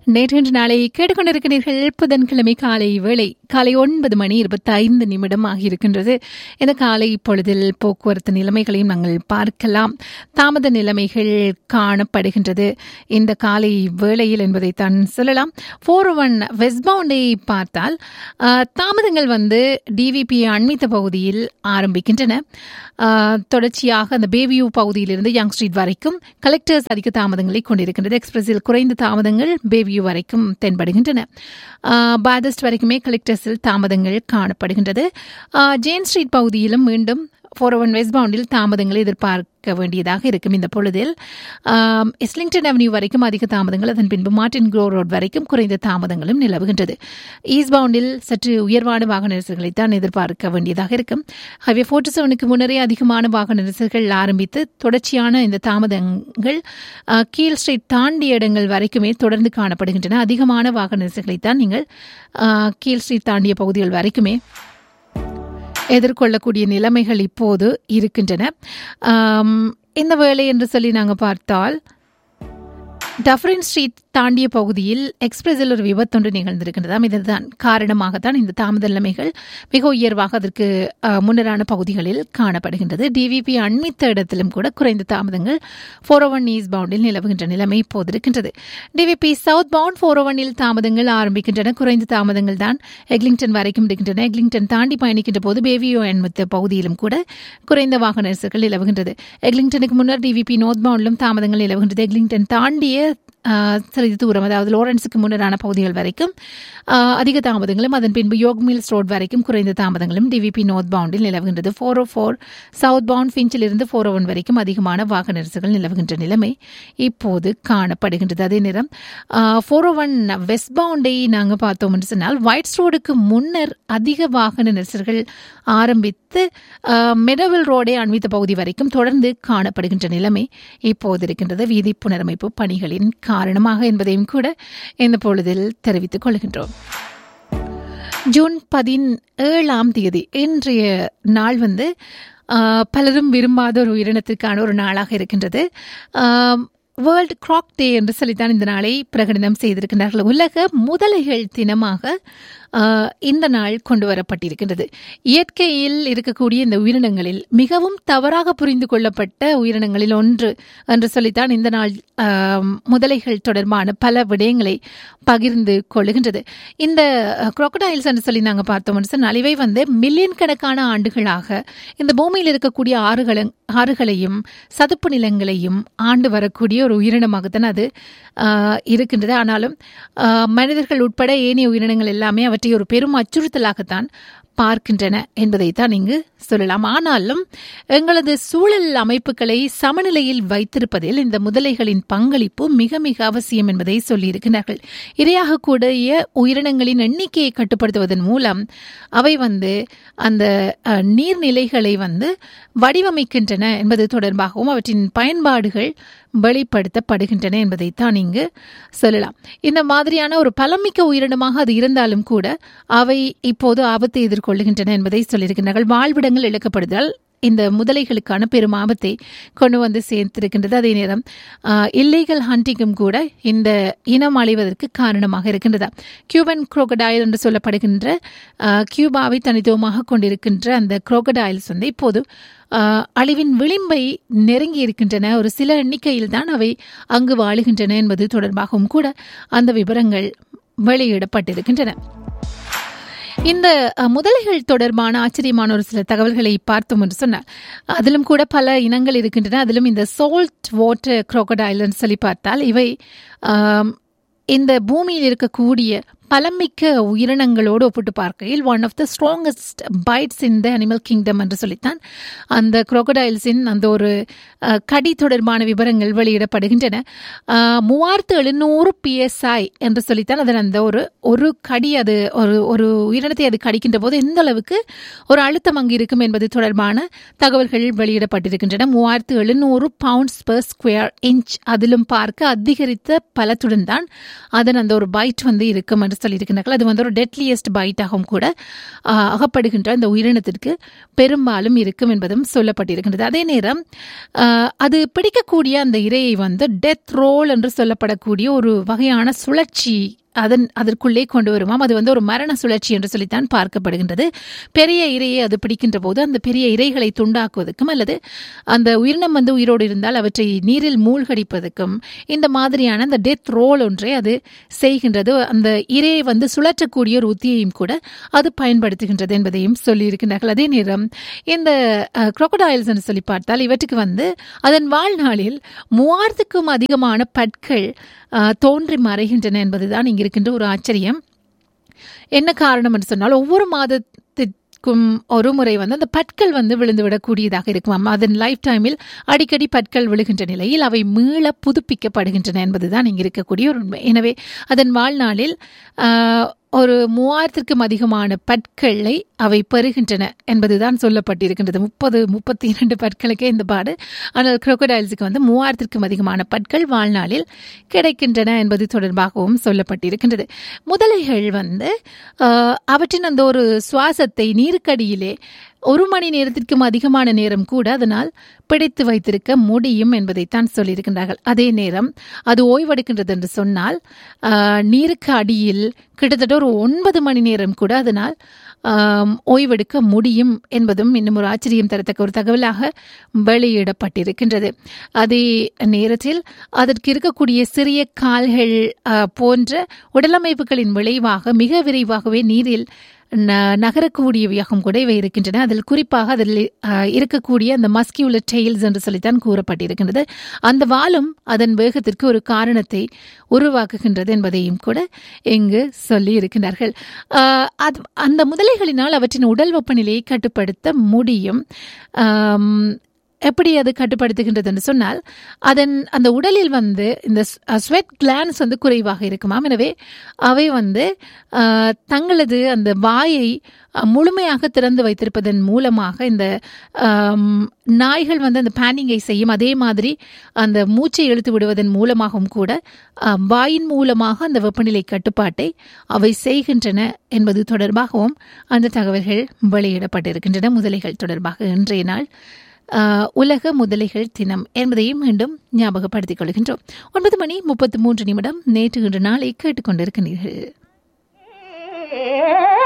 நேற்று நாளை கேட்டுக்கொண்டிருக்கிறீர்கள் புதன்கிழமை காலை வேளை காலை ஒன்பது மணி இருபத்தி ஐந்து நிமிடம் ஆகியிருக்கின்றது இந்த காலை பொழுதில் போக்குவரத்து நிலைமைகளையும் நாங்கள் பார்க்கலாம் தாமத நிலைமைகள் காணப்படுகின்றது இந்த காலை வேளையில் என்பதைத்தான் சொல்லலாம் ஃபோர் ஒன் வெஸ்ட் பவுண்டை பார்த்தால் ஆஹ், தாமதங்கள் வந்து டிவிபி அண்மித்த பகுதியில் ஆரம்பிக்கின்றன ஆஹ், தொடர்ச்சியாக அந்த பேவியூ பகுதியிலிருந்து யங் ஸ்ட்ரீட் வரைக்கும் கலெக்டர்ஸ் அதிக தாமதங்களை கொண்டிருக்கின்றது எக்ஸ்பிரஸில் குறைந்த தாமதங்கள் பேவியூ வரைக்கும் தென்படுகின்றன ஆஹ், பாதஸ்ட் வரைக்குமே கலெக்டர்ஸில் தாமதங்கள் காணப்படுகின்றது ஆஹ், ஜேன் ஸ்ட்ரீட் பகுதியிலும் மீண்டும் ஃபோர் ஒன் வெஸ்ட் பவுண்டில் தாமதங்களை எதிர்பார்க்க வேண்டியதாக இருக்கும் இந்த பொழுதில் ஆம், இஸ்லிங்டன் அவென்யூ வரைக்கும் அதிக தாமதங்கள் அதன் பின்பு மார்டின் க்ரோ ரோட் வரைக்கும் குறைந்த தாமதங்களும் நிலவுகின்றது ஈஸ்ட் பவுண்டில் சற்று உயர்வான வாகன நெரிசல்களை தான் எதிர்பார்க்க வேண்டியதாக இருக்கும் ஹைவே ஃபோர்ட்டி செவனுக்கு முன்னரே அதிகமான வாகன நெரிசல்கள் ஆரம்பித்து தொடர்ச்சியான இந்த தாமதங்கள் ஆ, கீழ் ஸ்ட்ரீட் தாண்டிய இடங்கள் வரைக்குமே தொடர்ந்து காணப்படுகின்றன அதிகமான வாகன நெரிசல்களை தான் நீங்கள் ஆ, கீழ் ஸ்ட்ரீட் தாண்டிய பகுதிகள் வரைக்குமே எதிர்கொள்ளக்கூடிய நிலைமைகள் இப்போது இருக்கின்றன ஆம், இந்த வேலை என்று சொல்லி நாங்கள் பார்த்தால் டஃப்ரின் ஸ்ட்ரீட் தாண்டிய பகுதியில் எக்ஸ்பிரஸில் ஒரு விபத்தொன்று நிகழ்ந்திருக்கின்றதாம் இதுதான் காரணமாகத்தான் இந்த தாமத நிலைமைகள் மிக உயர்வாக அதற்கு அஹ், முன்னரான பகுதிகளில் காணப்படுகின்றது டிவிபி அண்மித்த இடத்திலும் கூட குறைந்த தாமதங்கள் ஃபோர் ஒன் ஈஸ்ட் பவுண்டில் நிலவுகின்ற நிலைமை இப்போது இருக்கின்றது டிவிபி சவுத் பவுண்ட் ஃபோர் ஒனில் தாமதங்கள் ஆரம்பிக்கின்றன குறைந்த தாமதங்கள் தான் எக்லிங்டன் வரைக்கும் இருக்கின்றன எக்லிங்டன் தாண்டி பயணிக்கின்ற போது பேவியோ எண்மத்த பகுதியிலும் கூட குறைந்த வாகன நெரிசல்கள் நிலவுகின்றது எக்லிங்டனுக்கு முன்னர் டிவிபி நோர்த் பவுண்டிலும் தாமதங்கள் நிலவுகின்றது எக்லிங்டன் தாண்டிய ஆஹ், சிறிது தூரம் அதாவது லோரன்ஸுக்கு முன்னரான பகுதிகள் வரைக்கும் ஆஹ், அதிக தாமதங்களும் அதன் பின்பு யோக் மில்ஸ் ரோட் வரைக்கும் குறைந்த தாமதங்களும் டிவிபி நோர்த் பவுண்டில் நிலவுகின்றது four O four southbound ஃபிஞ்சில் இருந்து ஃபோர் ஒன் வரைக்கும் அதிகமான வாகன நெரிசல்கள் நிலவுகின்ற நிலைமை இப்போது காணப்படுகின்றது அதே நேரம் ஃபோர் ஒன் வெஸ்ட் பவுண்டை நாங்கள் பார்த்தோம் என்று சொன்னால் ஒயிட்ஸ் ரோடுக்கு முன்னர் அதிக வாகன நெரிசல்கள் ஆரம்பித்து மெடவில் ரோடை அண்மித்த பகுதி வரைக்கும் தொடர்ந்து காணப்படுகின்ற நிலைமை இப்போது இருக்கின்றது வீதி புனரமைப்பு பணிகளின் காரணமாக என்பதையும் கூட இந்த பொழுதில் தெரிவித்துக் கொள்கின்றோம் ஜூன் பதினேழாம் தேதி இன்றைய நாள் வந்து ஆஹ், பலரும் விரும்பாத ஒரு உயிரினத்திற்கான ஒரு நாளாக இருக்கின்றது வேர்ல்ட் கிராக் டே என்று சொல்லித்தான் இந்த நாளை பிரகடனம் செய்திருக்கிறார்கள் உலக முதலைகள் தினமாக ஆஹ், இந்த நாள் கொண்டு வரப்பட்டிருக்கின்றது இயற்கையில் இருக்கக்கூடிய இந்த உயிரினங்களில் மிகவும் தவறாக புரிந்து கொள்ளப்பட்ட உயிரினங்களில் ஒன்று என்று சொல்லித்தான் இந்த நாள் ஆஹ், முதலைகள் தொடர்பான பல விடயங்களை பகிர்ந்து கொள்ளுகின்றது இந்த crocodiles என்று சொல்லி நாங்கள் பார்த்தோம்னு சொன்னால் இவை வந்து மில்லியன் கணக்கான ஆண்டுகளாக இந்த பூமியில் இருக்கக்கூடிய ஆறுகளை ஆறுகளையும் சதுப்பு நிலங்களையும் ஆண்டு வரக்கூடிய ஒரு உயிரினமாகத்தான் அது ஆஹ், இருக்கின்றது ஆனாலும் ஆஹ், மனிதர்கள் உட்பட ஏனைய உயிரினங்கள் எல்லாமே அவற்றை ஒரு பெரும் அச்சுறுத்தலாகத்தான் பார்க்கின்றன என்பதைத்தான் இங்கு சொல்லலாம் ஆனாலும் எங்களது சூழல் அமைப்புகளை சமநிலையில் வைத்திருப்பதில் இந்த முதலைகளின் பங்களிப்பு மிக மிக அவசியம் என்பதை சொல்லியிருக்கிறார்கள் இரையாகக்கூடிய உயிரினங்களின் எண்ணிக்கையை கட்டுப்படுத்துவதன் மூலம் அவை வந்து அந்த அஹ், நீர்நிலைகளை வந்து வடிவமைக்கின்றன என்பது தொடர்பாகவும் அவற்றின் பயன்பாடுகள் வெளிப்படுத்தப்படுகின்றன என்பதைத்தான் இங்கு சொல்லலாம் இந்த மாதிரியான ஒரு பலமிக்க உயிரினமாக அது இருந்தாலும் கூட அவை இப்போது ஆபத்தை எதிர்கொள்ளுகின்றன என்பதை சொல்லியிருக்கிறார்கள் வாழ்விடங்கள் இழக்கப்படுதல் இந்த முதலைகளுக்கான பெரும் ஆபத்தை கொண்டு வந்து சேர்த்திருக்கின்றது அதே நேரம் இல்லீகல் ஹண்டிங்கும் கூட இந்த இனம் அழிவதற்கு காரணமாக இருக்கின்றதா கியூபன் குரோக்கடைல் என்று சொல்லப்படுகின்ற ஆஹ், கியூபாவை தனித்துவமாக கொண்டிருக்கின்ற அந்த குரோக்கடைல்ஸ் வந்து இப்போது ஆஹ், அழிவின் விளிம்பை நெருங்கி இருக்கின்றன ஒரு சில எண்ணிக்கையில் தான் அவை அங்கு வாழுகின்றன என்பது தொடர்பாகவும் கூட அந்த விவரங்கள் வெளியிடப்பட்டிருக்கின்றன இந்த அஹ், முதலைகள் தொடர்பான ஆச்சரியமான ஒரு சில தகவல்களை பார்த்தோம் என்று சொன்னார் அதிலும் கூட பல இனங்கள் இருக்கின்றன அதிலும் இந்த சோல்ட் வாட்டர் crocodile சொல்லி பார்த்தால் இவை ஆம், இந்த பூமியில் இருக்கக்கூடிய பலமிக்க உயிரினங்களோடு ஒப்பிட்டு பார்க்கையில் one of the strongest bites in the animal kingdom என்று சொல்லித்தான் அந்த crocodiles-இன் அந்த ஒரு அஹ், கடி தொடர்பான விவரங்கள் வெளியிடப்படுகின்றன அஹ், மூவாயிரத்து எழுநூறு பிஎஸ்ஐ என்று சொல்லித்தான் அதன் அந்த ஒரு ஒரு கடி அது ஒரு ஒரு உயிரினத்தை அது கடிக்கின்ற போது எந்த அளவுக்கு ஒரு அழுத்தம் அங்கு இருக்கும் என்பது தொடர்பான தகவல்கள் வெளியிடப்பட்டிருக்கின்றன மூவாயிரத்து எழுநூறு பவுண்ட்ஸ் பெர் ஸ்கொயர் இன்ச் அதிலும் பார்க்க அதிகரித்த பலத்துடன் தான் அதன் அந்த ஒரு பைட் வந்து இருக்கும் என்று சொல்லியிருக்கிறார்கள் அது வந்து ஒரு டெட்லியஸ்ட் பைட்டாகவும் கூட ஆஹ், அகப்படுகின்ற அந்த உயிரினத்திற்கு பெரும்பாலும் இருக்கும் என்பதும் சொல்லப்பட்டிருக்கின்றது அதே நேரம் ஆஹ், அது பிடிக்கக்கூடிய அந்த இரையை வந்து டெத் ரோல் என்று சொல்லப்படக்கூடிய ஒரு வகையான சுழற்சி அதன் அதற்குள்ளே கொண்டு வருமாம் அது வந்து ஒரு மரண சுழற்சி என்று சொல்லித்தான் பார்க்கப்படுகின்றது பெரிய இரையை அது பிடிக்கின்ற போது அந்த பெரிய இரைகளை துண்டாக்குவதற்கும் அல்லது அந்த உயிரினம் வந்து உயிரோடு இருந்தால் அவற்றை நீரில் மூழ்கடிப்பதற்கும் இந்த மாதிரியான அந்த டெத் ரோல் ஒன்றை அது செய்கின்றது அந்த இரையை வந்து சுழற்றக்கூடிய ஒரு உத்தியையும் கூட அது பயன்படுத்துகின்றது என்பதையும் சொல்லியிருக்கிறார்கள் அதே நேரம் இந்த crocodiles என்று சொல்லி பார்த்தால் இவற்றுக்கு வந்து அதன் வாழ்நாளில் மூவாயிரத்துக்கும் அதிகமான பற்கள் அஹ், தோன்றி மறைகின்றன என்பதுதான் இங்கு இருக்கின்ற ஒரு ஆச்சரியம் என்ன காரணம் என்று சொன்னால் ஒவ்வொரு மாதத்திற்கும் ஒரு முறை வந்து அந்த பற்கள் வந்து விழுந்து விடக்கூடியதாக இருக்குமாம் அதன் லைஃப் டைமில் அடிக்கடி பற்கள் விழுகின்ற நிலையில் அவை மீள புதுப்பிக்கப்படுகின்றன என்பதுதான் இங்கு இருக்கக்கூடிய ஒரு உண்மை எனவே அதன் வாழ்நாளில் ஆஹ், ஒரு மூவாயிரத்திற்கும் அதிகமான பற்களை அவை பெறுகின்றன என்பதுதான் சொல்லப்பட்டிருக்கின்றது முப்பது முப்பத்தி இரண்டு பற்களுக்கே இந்த பாடு ஆனால் crocodiles-க்கு வந்து மூவாயிரத்திற்கும் அதிகமான பற்கள் வாழ்நாளில் கிடைக்கின்றன என்பது தொடர்பாகவும் சொல்லப்பட்டிருக்கின்றது முதலைகள் வந்து ஆஹ், அவற்றின் அந்த ஒரு சுவாசத்தை நீருக்கடியிலே ஒரு மணி நேரத்திற்கும் அதிகமான நேரம் கூட அதனால் பிடித்து வைத்திருக்க முடியும் என்பதைத்தான் சொல்லியிருக்கின்றார்கள் அதே நேரம் அது ஓய்வெடுக்கின்றது என்று சொன்னால் ஆஹ், நீருக்கு அடியில் கிட்டத்தட்ட ஒரு ஒன்பது மணி நேரம் கூட அதனால் ஆம், ஓய்வெடுக்க முடியும் என்பதும் இன்னும் ஒரு ஆச்சரியம் தரத்தக்க ஒரு தகவலாக வெளியிடப்பட்டிருக்கின்றது அதே நேரத்தில் அதற்கு இருக்கக்கூடிய சிறிய கால்கள் ஆஹ், போன்ற உடலமைப்புகளின் விளைவாக மிக விரைவாகவே நீரில் ந- நகரக்கூடியவையாகவும் கூட இவை இருக்கின்றன அதில் குறிப்பாக அதில் ஆஹ், இருக்கக்கூடிய அந்த மஸ்கியுலர் டெயில்ஸ் என்று சொல்லித்தான் கூறப்பட்டிருக்கின்றது அந்த வாலும் அதன் வேகத்திற்கு ஒரு காரணத்தை உருவாக்குகின்றது என்பதையும் கூட இங்கு சொல்லி இருக்கின்றார்கள் ஆஹ், அது அந்த முதலைகளினால் அவற்றின் உடல் வெப்பநிலையை கட்டுப்படுத்த முடியும் ஆம், எப்படி அது கட்டுப்படுத்துகின்றது என்று சொன்னால் அதன் அந்த உடலில் வந்து இந்த ஸ்வெட் கிளான்ஸ் வந்து குறைவாக இருக்குமாம் எனவே அவை வந்து ஆஹ், தங்களது அந்த வாயை அஹ், முழுமையாக திறந்து வைத்திருப்பதன் மூலமாக இந்த ஆம், நாய்கள் வந்து அந்த பேனிங்கை செய்யும் அதே மாதிரி அந்த மூச்சை இழுத்து விடுவதன் மூலமாகவும் கூட அஹ், வாயின் மூலமாக அந்த வெப்பநிலை கட்டுப்பாட்டை அவை செய்கின்றன என்பது தொடர்பாகவும் அந்த தகவல்கள் வெளியிடப்பட்டிருக்கின்றன முதலைகள் தொடர்பாக இன்றைய நாள் ஆஹ், உலக முதலைகள் தினம் என்பதையும் மீண்டும் ஞாபகப்படுத்திக் கொள்கின்றோம் ஒன்பது மணி முப்பத்து மூன்று நிமிடம் நேற்று இன்று நாளை கேட்டுக்கொண்டிருக்கிறீர்கள்